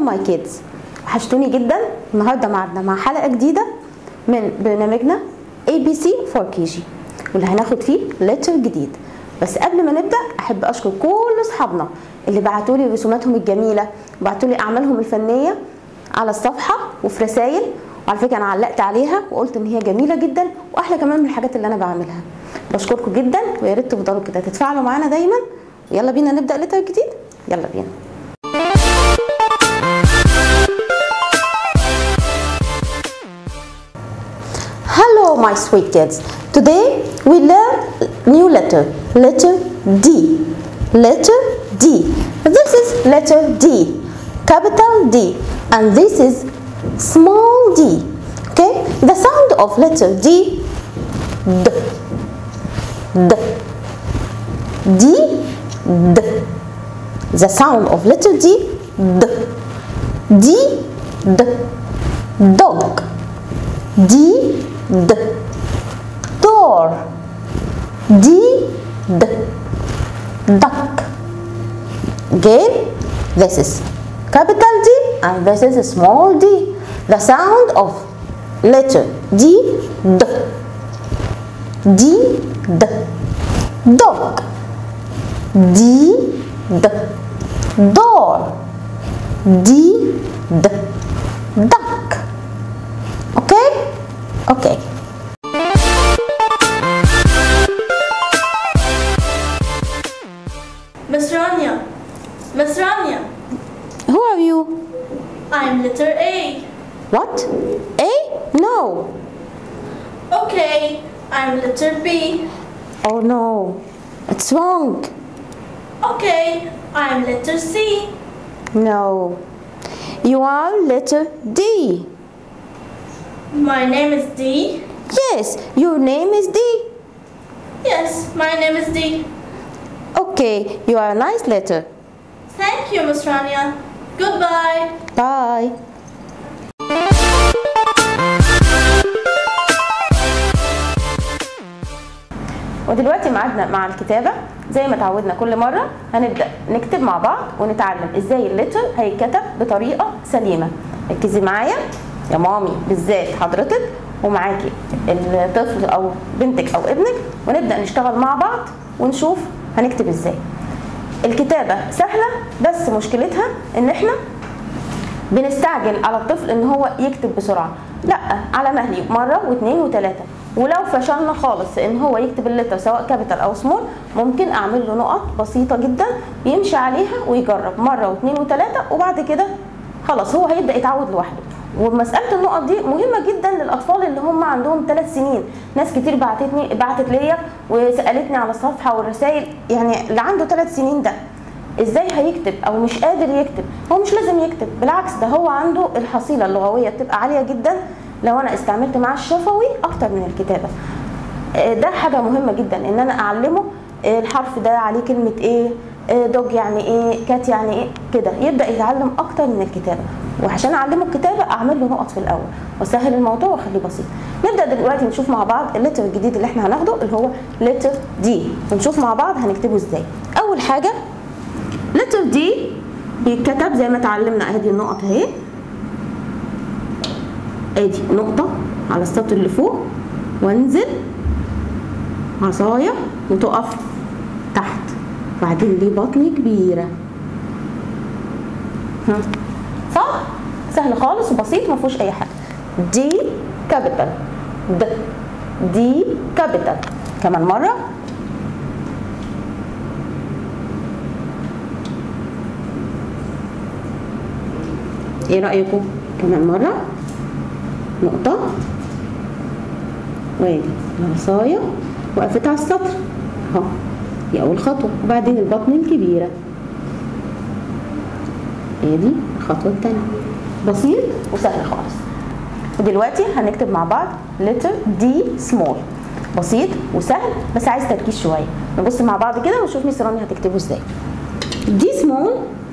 ماي كيدز وحشتوني جدا النهارده معادنا مع حلقه جديده من برنامجنا اي بي سي فور كي جي واللي هناخد فيه لتر جديد بس قبل ما نبدا احب اشكر كل اصحابنا اللي بعتوا لي رسوماتهم الجميله وبعتوا لي اعمالهم الفنيه على الصفحه وفي رسائل وعلى فكره انا علقت عليها وقلت ان هي جميله جدا واحلى كمان من الحاجات اللي انا بعملها بشكركم جدا ويا ريت تفضلوا كده تتفاعلوا معانا دايما يلا بينا نبدا لتر جديد يلا بينا Hello my sweet kids. Today we learn new letter, letter D. Letter D. This is letter D, capital D, and this is small d. Okay? The sound of letter D, D, D, D, D. The sound of letter D, D, D, D. Dog. D, D. Door. D, D. Duck. Again, this is capital D and this is small d. The sound of letter D, D. D, D. Dog. D, D. Door. D, D. Duck. Okay? Okay. Miss Rania. Miss Rania. Who are you? I'm letter A. What? A? No. Okay, I'm letter B. Oh no. It's wrong. Okay, I'm letter C. No. You are letter D. My name is D. Yes, your name is D. Yes, my name is D. Okay, you are a nice letter. Thank you, Miss Rania. Goodbye. Bye. ودلوقتي ميعادنا مع الكتابة زي ما اتعودنا كل مرة هنبدأ نكتب مع بعض ونتعلم ازاي اللتر هيتكتب بطريقة سليمة ركزي معايا يا مامي بالذات حضرتك ومعاكي الطفل او بنتك او ابنك ونبدأ نشتغل مع بعض ونشوف هنكتب ازاي الكتابة سهلة بس مشكلتها ان احنا بنستعجل على الطفل ان هو يكتب بسرعه لا على مهلي مره واثنين وثلاثه ولو فشلنا خالص ان هو يكتب اللتر سواء كابيتال او سمول ممكن اعمل له نقط بسيطه جدا يمشي عليها ويجرب مره واثنين وثلاثه وبعد كده خلاص هو هيبدا يتعود لوحده ومساله النقط دي مهمه جدا للاطفال اللي هم عندهم ثلاث سنين ناس كتير بعتتني بعتت ليا وسالتني على الصفحه والرسائل يعني اللي عنده ثلاث سنين ده ازاي هيكتب او مش قادر يكتب هو مش لازم يكتب بالعكس ده هو عنده الحصيله اللغويه بتبقى عاليه جدا لو انا استعملت معاه الشفوي اكتر من الكتابه آه، ده حاجه مهمه جدا ان انا اعلمه آه، الحرف ده عليه كلمه ايه آه، دوج يعني ايه كات يعني ايه كده يبدا يتعلم اكتر من الكتابه وعشان اعلمه الكتابه اعمل له نقط في الاول واسهل الموضوع واخليه بسيط نبدا دلوقتي نشوف مع بعض اللتر الجديد اللي احنا هناخده اللي هو لتر دي ونشوف مع بعض هنكتبه ازاي اول حاجه لتر دي بيتكتب زي ما اتعلمنا ادي النقط اهي ادي نقطة على السطر اللي فوق وانزل عصاية وتقف تحت بعدين ليه بطن كبيرة ها صح؟ سهل خالص وبسيط ما فيهوش أي حاجة دي كابيتال د دي كابيتال كمان مرة ايه رأيكم كمان مرة نقطة وادي العصاية وقفت على السطر اهو دي أول خطوة وبعدين البطن الكبيرة ادي الخطوة التانية بسيط وسهل خالص ودلوقتي هنكتب مع بعض letter D small بسيط وسهل بس عايز تركيز شوية نبص مع بعض كده ونشوف ميس رانيا هتكتبه ازاي دي small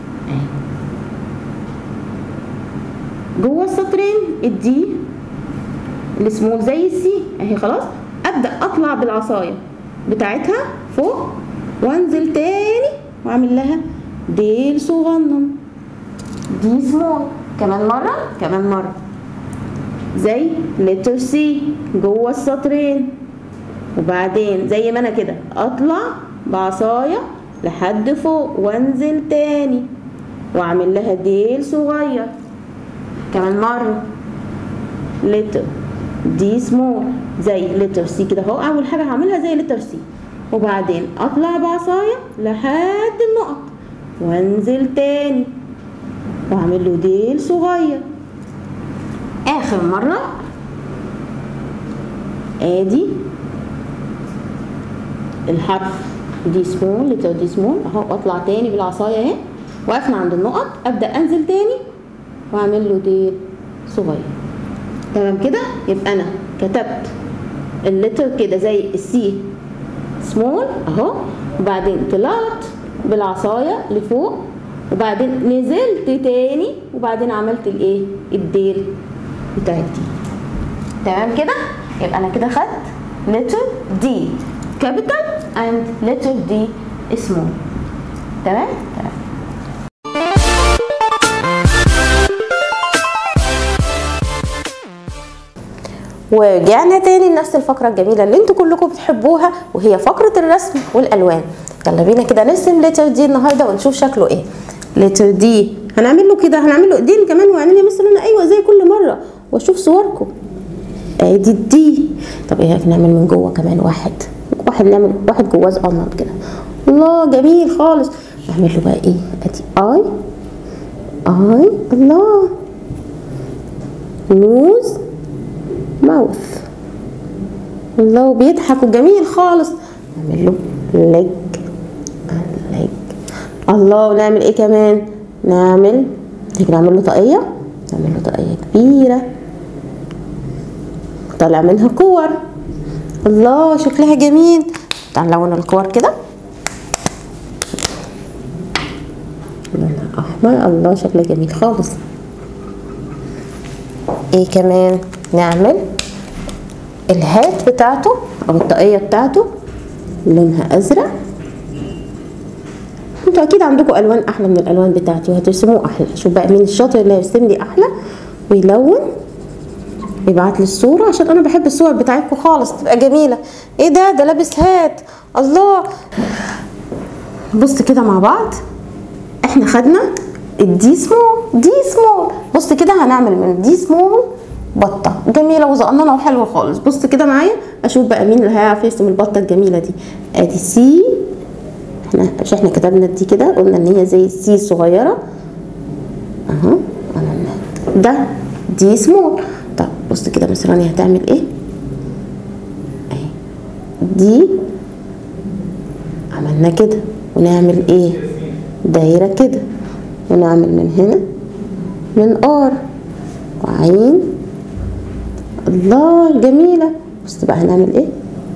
جوه السطرين الدي السمول زي السي اهي خلاص ابدا اطلع بالعصايه بتاعتها فوق وانزل تاني واعمل لها ديل صغنن دي سمول كمان مرة كمان مرة زي letter C جوه السطرين وبعدين زي ما انا كده اطلع بعصاية لحد فوق وانزل تاني واعمل لها ديل صغير كمان مرة letter دي سمول زي letter C كده اهو اول حاجة هعملها زي letter C وبعدين اطلع بعصاية لحد النقط وانزل تاني واعمل له ديل صغير اخر مرة ادي الحرف دي سمول لتر دي سمول اهو اطلع تاني بالعصاية اهي واقفنا عند النقط ابدا انزل تاني واعمل له ديل صغير تمام كده يبقى انا كتبت اللتر كده زي السي سمول اهو وبعدين طلعت بالعصايه لفوق وبعدين نزلت تاني وبعدين عملت الايه الديل بتاعتي تمام كده يبقى انا كده خدت letter D capital and letter D small تمام تمام ورجعنا تاني لنفس الفقرة الجميلة اللي انتوا كلكم بتحبوها وهي فقرة الرسم والألوان يلا بينا كده نرسم لتر دي النهاردة ونشوف شكله ايه لتر دي هنعمل له كده هنعمل له ايدين كمان وعينين مثلا ايوه زي كل مرة واشوف صوركم ادي الدي طب ايه نعمل من جوه كمان واحد واحد نعمل واحد جواه صغنن كده الله جميل خالص نعمل له بقى ايه ادي اي اي الله نوز ماوث الله بيضحك وجميل خالص نعمل له ليج ليج الله ونعمل ايه كمان نعمل نيجي نعمل له طاقيه نعمل له طاقيه كبيره طالع منها كور الله شكلها جميل تعال نلون الكور كده لونها احمر الله شكلها جميل خالص ايه كمان نعمل الهات بتاعته او الطاقيه بتاعته لونها ازرق انتوا اكيد عندكم الوان احلى من الالوان بتاعتي وهترسموه احلى شوف بقى مين الشاطر اللي هيرسم لي احلى ويلون يبعت لي الصوره عشان انا بحب الصور بتاعتكم خالص تبقى جميله ايه ده ده لابس هات الله بص كده مع بعض احنا خدنا الدي سمول دي سمول بص كده هنعمل من دي سمول بطه جميله وزقننه وحلوه خالص بص كده معايا اشوف بقى مين اللي هيعرف يرسم البطه الجميله دي ادي سي احنا مش احنا كتبنا دي كده قلنا ان هي زي السي صغيره اهو عملنا ده دي سمول طب بص كده مثلا هي هتعمل ايه اهي دي عملنا كده ونعمل ايه دايره كده ونعمل من هنا من ار وعين الله جميله بص بقى هنعمل ايه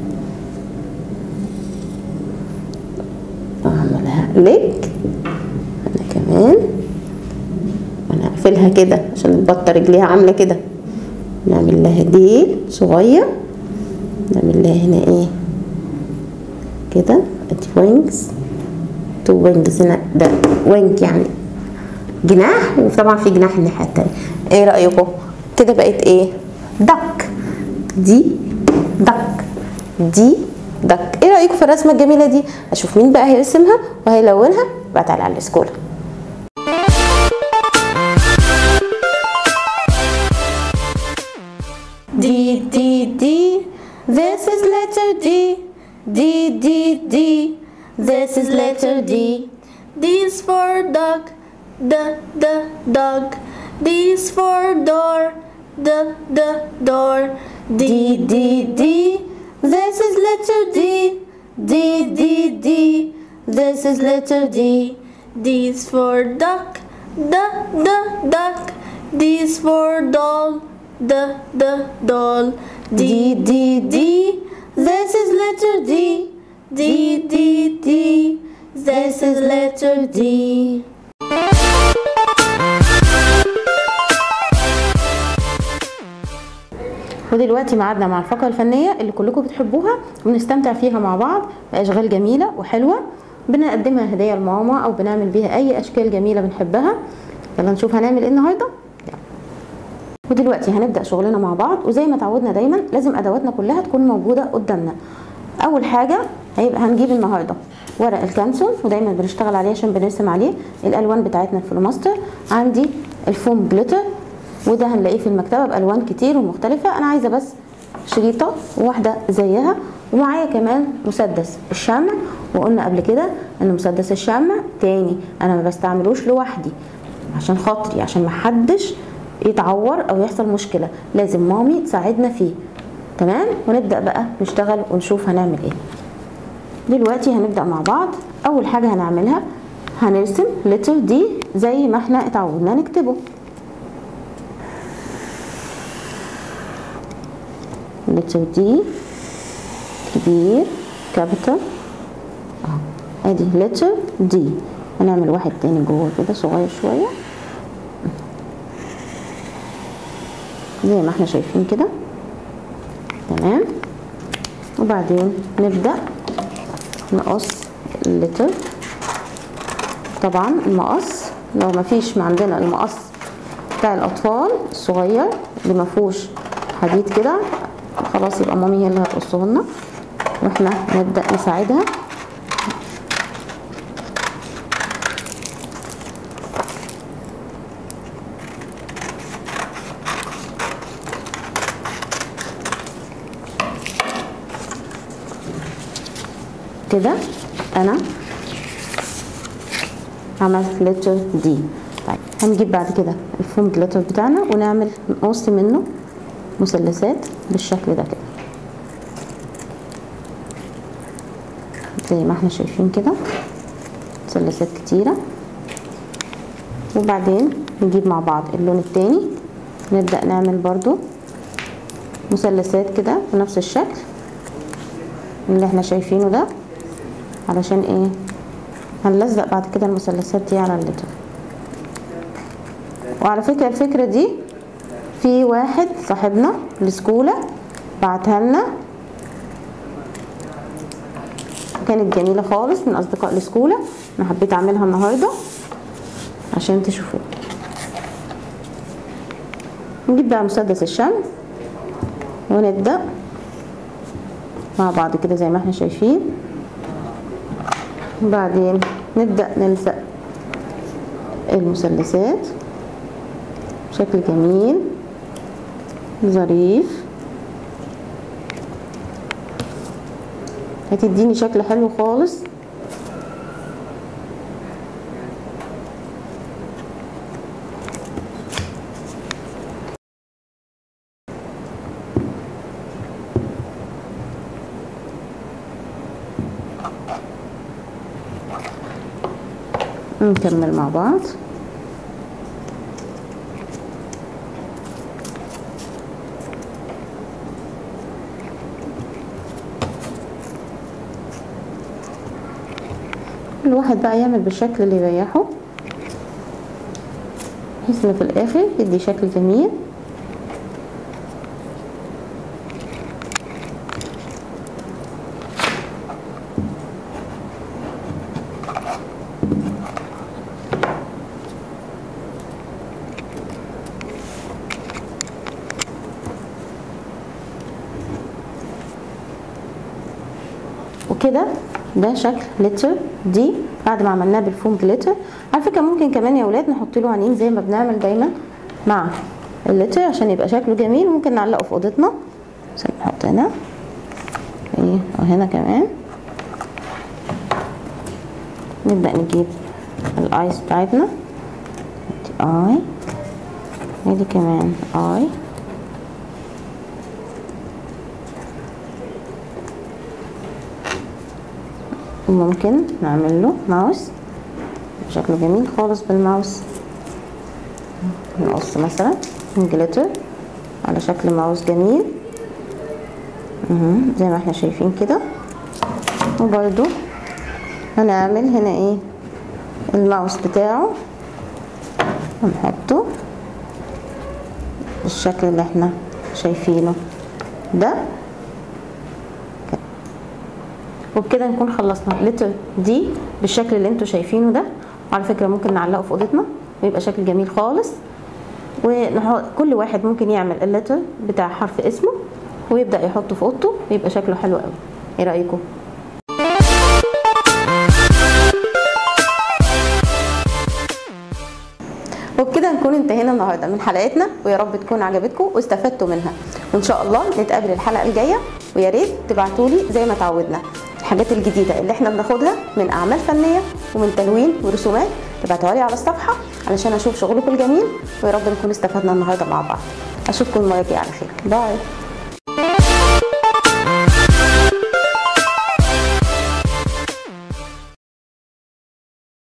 اعملها لك انا كمان وانا اقفلها كده عشان البطه رجليها عامله كده نعمل لها ديل صغير نعمل لها هنا ايه كده ادي وينجز تو وينجز هنا ده وينج يعني جناح وطبعا في جناح الناحيه التانيه ايه رايكم كده بقت ايه دك دي دك دي دك ايه رايكم في الرسمه الجميله دي اشوف مين بقى هيرسمها وهيلونها بقى تعالى على السكولا D D D This is letter D D D D This is letter D D is for dog, D D dog. D is for door, D D door. D D D This is letter D D D D This is letter D D is for duck, D D duck. D is for doll, D D doll. D D D This is letter D D D D. This is letter D ودلوقتي ميعادنا مع الفقرة الفنية اللي كلكم بتحبوها وبنستمتع فيها مع بعض بأشغال جميلة وحلوة بنقدمها هدية لماما أو بنعمل بيها أي أشكال جميلة بنحبها يلا نشوف هنعمل ايه النهارده يلا. ودلوقتي هنبدا شغلنا مع بعض وزي ما اتعودنا دايما لازم ادواتنا كلها تكون موجوده قدامنا اول حاجه هيبقى هنجيب النهارده ورق الكانسون ودايما بنشتغل عليه عشان بنرسم عليه الالوان بتاعتنا الفلوماستر عندي الفوم جليتر وده هنلاقيه في المكتبه بالوان كتير ومختلفه انا عايزه بس شريطه واحده زيها ومعايا كمان مسدس الشمع وقلنا قبل كده ان مسدس الشمع تاني انا ما بستعملوش لوحدي عشان خاطري عشان محدش يتعور او يحصل مشكله لازم مامي تساعدنا فيه تمام ونبدا بقى نشتغل ونشوف هنعمل ايه دلوقتي هنبدا مع بعض اول حاجه هنعملها هنرسم لتر دي زي ما احنا اتعودنا نكتبه لتر دي كبير كابيتال اهو ادي لتر دي هنعمل واحد تاني جوه كده صغير شويه زي ما احنا شايفين كده تمام وبعدين نبدا نقص اللتر طبعا المقص لو ما فيش عندنا المقص بتاع الاطفال الصغير اللي ما فيهوش حديد كده خلاص يبقى مامي هي اللي هتقصه لنا واحنا نبدا نساعدها كده انا عملت لتر دي طيب هنجيب بعد كده الفوم جليتر بتاعنا ونعمل نقص منه مثلثات بالشكل ده كده زي ما احنا شايفين كده مثلثات كتيرة وبعدين نجيب مع بعض اللون التاني نبدأ نعمل برضو مثلثات كده بنفس الشكل اللي احنا شايفينه ده علشان ايه هنلزق بعد كده المثلثات دي على اللتر وعلى فكرة الفكرة دي في واحد صاحبنا السكولة بعتها لنا كانت جميلة خالص من أصدقاء السكولة أنا حبيت أعملها النهاردة عشان تشوفوها نجيب بقى مسدس الشمع ونبدأ مع بعض كده زي ما احنا شايفين وبعدين نبدأ نلزق المثلثات بشكل جميل ظريف هتديني شكل حلو خالص نكمل مع بعض كل واحد بقى يعمل بالشكل اللي يريحه بحيث ان في الاخر يدي شكل جميل وكده ده شكل لتر دي بعد ما عملناه بالفوم جليتر على فكره ممكن كمان يا ولاد نحط له عنين زي ما بنعمل دايما مع اللتر عشان يبقى شكله جميل ممكن نعلقه في اوضتنا بس نحط هنا ايه وهنا كمان نبدا نجيب الايس بتاعتنا دي اي ادي كمان اي وممكن نعمل له ماوس شكله جميل خالص بالماوس نقص مثلا جليتر على شكل ماوس جميل زي ما احنا شايفين كده وبرده هنعمل هنا ايه الماوس بتاعه ونحطه بالشكل اللي احنا شايفينه ده وبكده نكون خلصنا لتر دي بالشكل اللي انتوا شايفينه ده وعلى فكره ممكن نعلقه في اوضتنا ويبقى شكل جميل خالص وكل واحد ممكن يعمل اللتر بتاع حرف اسمه ويبدا يحطه في اوضته ويبقى شكله حلو قوي ايه رايكم وبكده نكون انتهينا النهارده من حلقتنا ويا رب تكون عجبتكم واستفدتوا منها وان شاء الله نتقابل الحلقه الجايه ويا ريت تبعتوا لي زي ما تعودنا الحاجات الجديده اللي احنا بناخدها من اعمال فنيه ومن تلوين ورسومات تبعتوها لي على الصفحه علشان اشوف شغلكم الجميل ويا رب نكون استفدنا النهارده مع بعض اشوفكم المره الجايه على خير باي